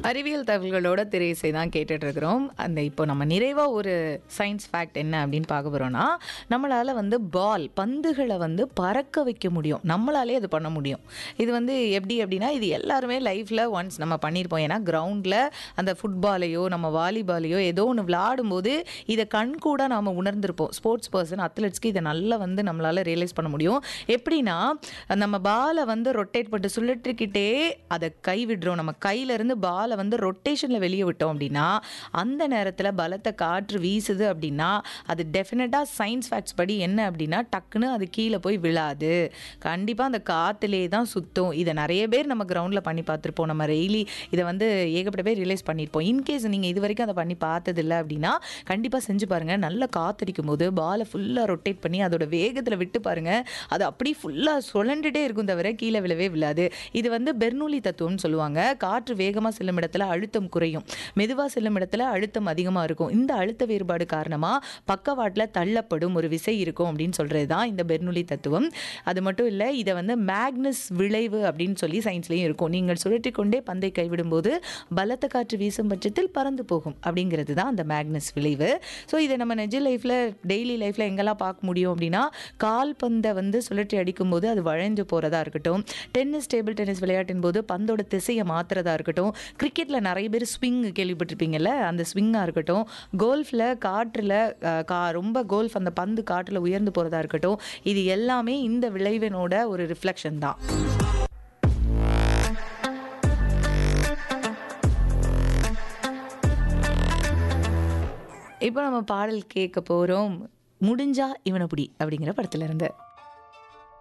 அறிவியல் தகவல்களோட திரையிசை தான் கேட்டுட்டு இருக்கிறோம் அந்த இப்போ நம்ம நிறைவாக ஒரு சயின்ஸ் ஃபேக்ட் என்ன அப்படின்னு பார்க்க போகிறோம்னா நம்மளால் வந்து பால் பந்துகளை வந்து பறக்க வைக்க முடியும் நம்மளாலே அது பண்ண முடியும் இது வந்து எப்படி அப்படின்னா இது எல்லாருமே லைஃப்பில் ஒன்ஸ் நம்ம பண்ணியிருப்போம் ஏன்னா கிரவுண்டில் அந்த ஃபுட்பாலையோ நம்ம வாலிபாலையோ ஏதோ ஒன்று விளையாடும்போது இதை கண் கூட நாம் உணர்ந்திருப்போம் ஸ்போர்ட்ஸ் பர்சன் அத்லெட்ஸ்க்கு இதை நல்லா வந்து நம்மளால் ரியலைஸ் பண்ண முடியும் எப்படின்னா நம்ம பாலை வந்து ரொட்டேட் பண்ணிட்டு சுழற்றிக்கிட்டே அதை கை விடுறோம் நம்ம கையிலேருந்து பாலை வந்து ரொட்டேஷனில் வெளியே விட்டோம் அப்படின்னா அந்த நேரத்தில் பலத்தை காற்று வீசுது அப்படின்னா அது டெஃபினட்டாக சயின்ஸ் ஃபேக்ட்ஸ் படி என்ன அப்படின்னா டக்குன்னு அது கீழே போய் விழாது கண்டிப்பாக அந்த காற்றுலே தான் சுற்றும் இதை நிறைய பேர் நம்ம கிரவுண்டில் பண்ணி பார்த்துருப்போம் நம்ம டெய்லி இதை வந்து ஏகப்பட்ட பேர் ரிலைஸ் பண்ணியிருப்போம் இன்கேஸ் நீங்கள் இது வரைக்கும் அதை பண்ணி பார்த்ததில்ல அப்படின்னா கண்டிப்பாக செஞ்சு பாருங்கள் நல்ல காத்தடிக்கும் போது பாலை ஃபுல்லாக ரொட்டேட் பண்ணி அதோட வேகத்தில் விட்டு பாருங்கள் அது அப்படி ஃபுல்லாக சுழண்டுட்டே இருக்கும் தவிர கீழே விழவே விழாது இது வந்து பெர்னூலி தத்துவம்னு சொல்லுவாங்க காற்று வேகமாக செல்லும் இடத்துல அழுத்தம் குறையும் மெதுவாக செல்லும் இடத்துல அழுத்தம் அதிகமாக இருக்கும் இந்த அழுத்த வேறுபாடு காரணமாக பக்கவாட்டில் தள்ளப்படும் ஒரு விசை இருக்கும் அப்படின்னு சொல்கிறது தான் இந்த பெர்னூலி தத்துவம் அது மட்டும் இல்லை இதை வந்து மேக்னஸ் விளைவு அப்படின்னு சொல்லி சயின்ஸ்லேயும் இருக்கும் நீங்கள் சுழற்றி கொண்டே பந்தை கைவிடும்போது பலத்த காற்று வீசும் பட்சத்தில் பறந்து போகும் அப்படிங்கிறது தான் அந்த மேக்னஸ் விளைவு ஸோ இதை நம்ம நிஜ லைஃப்பில் டெய்லி லைஃப்பில் எங்கெல்லாம் பார்க்க முடியும் அப்படின்னா கால் பந்தை வந்து சுழற்றி அடிக்கும்போது அது வளைஞ்சு போகிறதா இருக்கட்டும் டென்னிஸ் டேபிள் டென்னிஸ் விளையாட்டின் போது பந்தோட திசையை மாற்றுறதா இருக்கட்டும் கிரிக்கெட்டில் நிறைய பேர் ஸ்விங் கேள்விப்பட்டிருப்பீங்கல்ல அந்த ஸ்விங்காக இருக்கட்டும் கோல்ஃபில் காற்றில் அஹ், கா ரொம்ப கோல்ஃப் அந்த பந்து காற்றில் உயர்ந்து போகிறதா இருக்கட்டும் இது எல்லாமே இந்த விளைவினோட ஒரு ரிஃப்ளெக்ஷன் தான் இப்போ நம்ம பாடல் கேட்க போகிறோம் முடிஞ்சா இவனை புடி அப்படிங்கிற படத்துல இருந்து